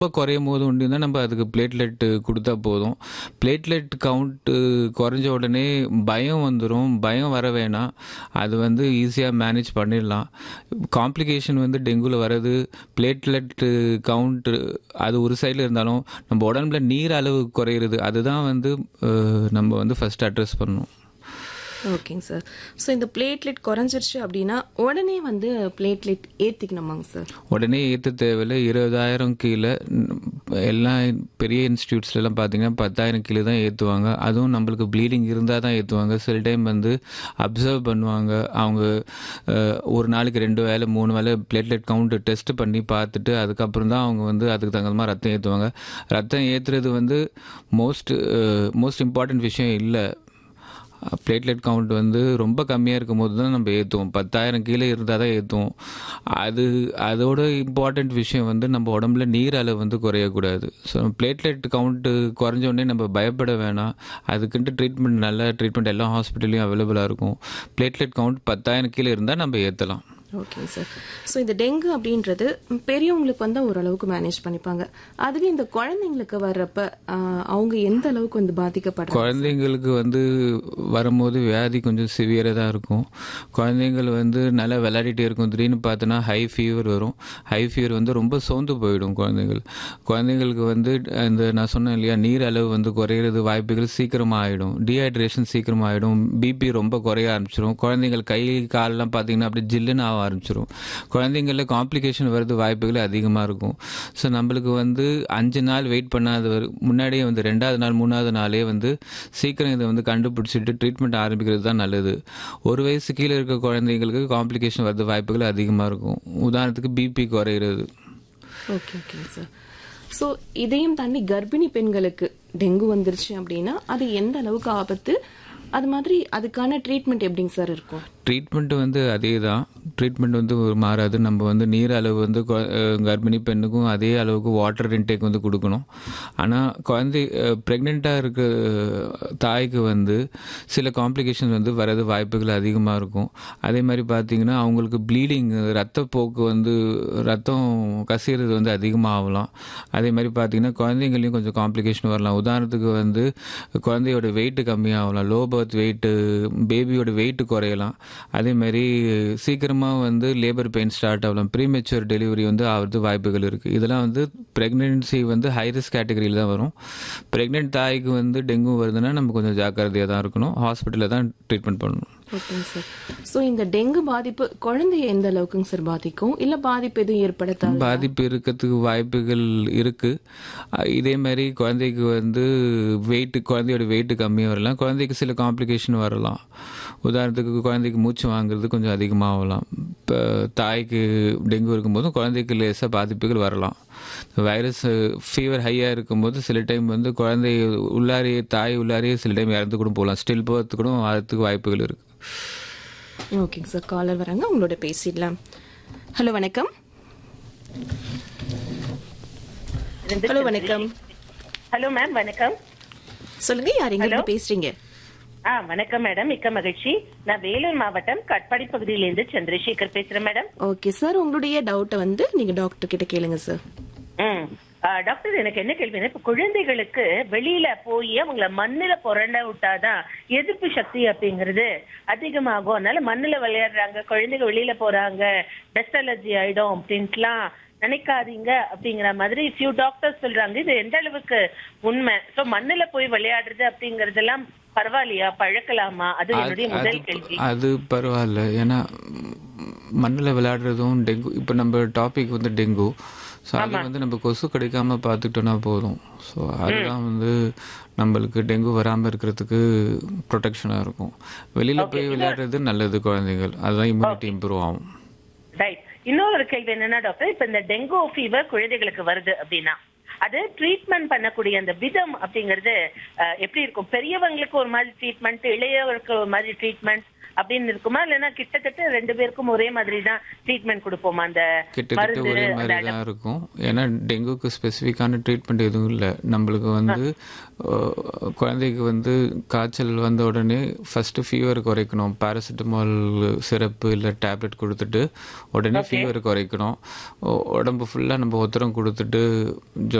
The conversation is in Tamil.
ரொம்ப குறையும் போது உண்டு தான் நம்ம அதுக்கு பிளேட்லெட் கொடுத்தா போதும் பிளேட்லெட் கவுண்ட்டு குறைஞ்ச உடனே பயம் வந்துடும் பயம் வர வேணாம் அது வந்து ஈஸியாக மேனேஜ் பண்ணிடலாம் காம்ப்ளிகேஷன் வந்து டெங்குவில் வர்றது பிளேட்லெட் கவுண்ட்டு அது ஒரு சைடில் இருந்தாலும் நம்ம உடம்புல நீர் அளவு குறையிறது அதுதான் வந்து அஹ், நம்ம வந்து ஃபஸ்ட் அட்ரஸ் பண்ணணும் ஓகேங்க சார் ஸோ இந்த பிளேட்லெட் குறைஞ்சிருச்சு அப்படின்னா உடனே வந்து பிளேட்லெட் ஏற்றிக்கணுமாங்க சார் உடனே ஏற்ற தேவையில்லை இருபதாயிரம் கீழே ம், எல்லா பெரிய இன்ஸ்டியூட்ஸ்லாம் பார்த்தீங்கன்னா பத்தாயிரம் கீழே தான் ஏற்றுவாங்க அதுவும் நம்மளுக்கு ப்ளீடிங் இருந்தால் தான் ஏற்றுவாங்க சில டைம் வந்து அப்சர்வ் பண்ணுவாங்க அவங்க அஹ், ஒரு நாளைக்கு ரெண்டு வேளை மூணு வேளை பிளேட்லெட் கவுண்ட் டெஸ்ட் பண்ணி பார்த்துட்டு அதுக்கப்புறம் தான் அவங்க வந்து அதுக்கு தகுந்த மாதிரி ரத்தம் ஏற்றுவாங்க ரத்தம் ஏற்றுறது வந்து மோஸ்ட் மோஸ்ட் இம்பார்ட்டன்ட் விஷயம் இல்லை பிளேட்லெட் கவுண்ட் வந்து ரொம்ப கம்மியாக இருக்கும் போது தான் நம்ம ஏற்றுவோம் பத்தாயிரம் கீழே இருந்தால் தான் ஏற்றுவோம் அது அதோட இம்பார்ட்டண்ட் விஷயம் வந்து நம்ம உடம்புல நீர் அளவு வந்து குறையக்கூடாது ஸோ பிளேட்லெட் கவுண்ட்டு குறைஞ்ச உடனே நம்ம பயப்பட வேணாம் அதுக்குன்ட்டு ட்ரீட்மெண்ட் நல்ல ட்ரீட்மெண்ட் எல்லா ஹாஸ்பிட்டல்லையும் அவைலபிளாக இருக்கும் பிளேட்லெட் கவுண்ட் பத்தாயிரம் கீழே இருந்தால் நம்ம ஏற்றலாம் ஓகே சார் ஸோ இந்த டெங்கு அப்படின்றது பெரியவங்களுக்கு வந்து ஓரளவுக்கு மேனேஜ் பண்ணிப்பாங்க அதுவே இந்த குழந்தைங்களுக்கு வர்றப்ப ஆஹ், அவங்க எந்த அளவுக்கு வந்து பாதிக்கப்படுறாங்க குழந்தைங்களுக்கு வந்து வரும்போது வியாதி கொஞ்சம் சிவியராக தான் இருக்கும் குழந்தைங்கள் வந்து நல்லா விளையாடிட்டே இருக்கும் திடீர்னு பார்த்தோன்னா ஹை ஃபீவர் வரும் ஹை ஃபீவர் வந்து ரொம்ப சோர்ந்து போயிடும் குழந்தைகள் குழந்தைங்களுக்கு வந்து இந்த நான் சொன்னேன் இல்லையா நீர் அளவு வந்து குறையிறது வாய்ப்புகள் சீக்கிரமாக ஆகிடும் டீஹைட்ரேஷன் சீக்கிரமாக ஆகிடும் பிபி ரொம்ப குறைய ஆரம்பிச்சிடும் குழந்தைகள் கை காலெல்லாம் பார்த்தீங்கன்னா அப்படியே ஜில்லுன்னு ஆக ஆரம்பிச்சிடும் குழந்தைங்களில் காம்ப்ளிகேஷன் வர்றது வாய்ப்புகள் அதிகமாக இருக்கும் ஸோ நம்மளுக்கு வந்து அஞ்சு நாள் வெயிட் பண்ணாத முன்னாடியே வந்து ரெண்டாவது நாள் மூணாவது நாளே வந்து சீக்கிரம் இதை வந்து கண்டுபிடிச்சிட்டு ட்ரீட்மெண்ட் ஆரம்பிக்கிறது தான் நல்லது ஒரு வயசு கீழே இருக்க குழந்தைங்களுக்கு காம்ப்ளிகேஷன் வர்றது வாய்ப்புகள் அதிகமாக இருக்கும் உதாரணத்துக்கு பிபி குறையிறது ஓகே ஓகேங்க சார் ஸோ இதையும் தாண்டி கர்ப்பிணி பெண்களுக்கு டெங்கு வந்துருச்சு அப்படின்னா அது எந்த அளவுக்கு ஆபத்து அது மாதிரி அதுக்கான ட்ரீட்மெண்ட் எப்படிங்க சார் இருக்கும் ட்ரீட்மெண்ட் வந்து அதே தான் ட்ரீட்மெண்ட் வந்து ஒரு மாறாது நம்ம வந்து நீர் அளவு வந்து கொ- அஹ் கர்ப்பிணி பெண்ணுக்கும் அதே அளவுக்கு வாட்டர் இன்டேக் வந்து கொடுக்கணும் ஆனால் குழந்தை ப்ரெக்னெண்ட்டாக இருக்க தாய்க்கு வந்து சில காம்ப்ளிகேஷன் வந்து வரது வாய்ப்புகள் அதிகமாக இருக்கும் அதே மாதிரி பார்த்தீங்கன்னா அவங்களுக்கு ப்ளீடிங் ரத்தப்போக்கு வந்து ரத்தம் கசியறது வந்து அதிகமாக ஆகலாம் அதே மாதிரி பார்த்தீங்கன்னா குழந்தைங்களையும் கொஞ்சம் காம்ப்ளிகேஷன் வரலாம் உதாரணத்துக்கு வந்து குழந்தையோட வெயிட் கம்மியாகலாம் லோ பர்த் வெயிட்டு பேபியோட வெயிட் குறையலாம் அதே மாதிரி சீக்கிரமாக வந்து லேபர் பெயின் ஸ்டார்ட் ஆகலாம் ப்ரீமெச்சூர் டெலிவரி வந்து ஆகிறது வாய்ப்புகள் இருக்குது இதெல்லாம் வந்து ப்ரெக்னென்சி வந்து ஹை ரிஸ்க் கேட்டகரியில் தான் வரும் ப்ரெக்னென்ட் தாய்க்கு வந்து டெங்கு வருதுன்னா நம்ம கொஞ்சம் ஜாக்கிரதையாக தான் இருக்கணும் ஹாஸ்பிட்டலில் தான் ட்ரீட்மெண்ட் பண்ணணும் ஓகேங்க சார் ஸோ இந்த டெங்கு பாதிப்பு குழந்தைய எந்த அளவுக்குங்க சார் பாதிக்கும் இல்ல பாதிப்பு எதுவும் ஏற்படுத்தாது பாதிப்பு இருக்கிறதுக்கு வாய்ப்புகள் இருக்கு அஹ் இதே மாதிரி குழந்தைக்கு வந்து வெயிட் குழந்தையோட வெயிட் கம்மியாக வரலாம் குழந்தைக்கு சில காம்ப்ளிகேஷன் வரலாம் உதாரணத்துக்கு குழந்தைக்கு மூச்சு வாங்குறது கொஞ்சம் அதிகமாகலாம் இப்போ தாய்க்கு டெங்கு இருக்கும்போது குழந்தைக்கு லேசாக பாதிப்புகள் வரலாம் வைரஸ் ஃபீவர் ஹையாக இருக்கும்போது சில டைம் வந்து குழந்தை உள்ளாரியே தாய் உள்ளாரியே சில டைம் இறந்து கூட போகலாம் ஸ்டில் போகிறதுக்கு கூட வரதுக்கு வாய்ப்புகள் இருக்குது ஓகேங்க சார் காலர் வராங்க உங்களோட பேசிடலாம் ஹலோ வணக்கம் ஹலோ வணக்கம் ஹலோ மேம் வணக்கம் சொல்லுங்க யார் எங்க இருந்து பேசுறீங்க ஆ வணக்கம் மேடம் மிக்க மகிழ்ச்சி நான் வேலூர் மாவட்டம் கட்பாடி பகுதியிலிருந்து சந்திரசேகர் பேசுறேன் மேடம் ஓகே சார் உங்களுடைய டவுட்டை வந்து நீங்க டாக்டர் கிட்ட கேளுங்க சார் ம் ஆ, டாக்டர் எனக்கு என்ன கேள்வினா இப்ப குழந்தைகளுக்கு வெளியில போய் அவங்கள மண்ணுல புரண்ட விட்டாதான் எதிர்ப்பு சக்தி அப்படிங்கிறது அதிகமாகும் அதனால மண்ணுல விளையாடுறாங்க குழந்தைங்க வெளியில போறாங்க டஸ்ட் அலர்ஜி ஆயிடும் அப்படின்ட்டுலாம் நினைக்காதீங்க அப்படிங்கிற மாதிரி ஃபியூ டாக்டர்ஸ் சொல்றாங்க இது எந்த அளவுக்கு உண்மை சோ மண்ணுல போய் விளையாடுறது அப்படிங்கறதெல்லாம் பரவாயில்லையா பழக்கலாமா அது என்னுடைய அது- முதல் அது- கேள்வி அது பரவாயில்ல ஏன்னா மண்ணில் விளையாடுறதும் டெங்கு இப்போ நம்ம டாபிக் வந்து டெங்கு ஸோ அது வந்து நம்ம கொசு கிடைக்காம பார்த்துக்கிட்டோம்னா போதும் ஸோ அதுதான் வந்து நம்மளுக்கு டெங்கு வராமல் இருக்கிறதுக்கு ப்ரொடெக்ஷனாக இருக்கும் வெளியில் போய் விளையாடுறது நல்லது குழந்தைகள் அதுதான் இம்யூனிட்டி இம்ப்ரூவ் ஆகும் ரைட் இன்னொரு கேள்வி என்னன்னா டாக்டர் இப்ப இந்த டெங்கு ஃபீவர் குழந்தைகளுக்கு வருது அப்படின்னா அது ட்ரீட்மெண்ட் பண்ணக்கூடிய அந்த விதம் அப்படிங்கிறது அஹ், எப்படி இருக்கும் பெரியவங்களுக்கு ஒரு மாதிரி ட்ரீட்மெண்ட் இளையவர்களுக்கு ஒரு மாதிரி ட்ரீட்மெண்ட் அப்படின்னு இருக்குமா இல்லைன்னா கிட்டத்தட்ட ரெண்டு பேருக்கும் ஒரே மாதிரி தான் ட்ரீட்மெண்ட் கொடுப்போமா அந்த கிட்டத்தட்ட மருந்து ஒரே அந்த மாதிரி தான் இருக்கும் ஏன்னா டெங்குக்கு ஸ்பெசிஃபிக்கான ட்ரீட்மெண்ட் எதுவும் இல்லை நம்மளுக்கு வந்து அஹ், குழந்தைக்கு வந்து காய்ச்சல் வந்த உடனே ஃபஸ்ட்டு ஃபீவர் குறைக்கணும் பேராசிட்டமால் சிரப்பு இல்லை டேப்லெட் கொடுத்துட்டு உடனே ஃபீவர் குறைக்கணும் உ- உடம்பு ஃபுல்லாக நம்ம ஒத்தரம் கொடுத்துட்டு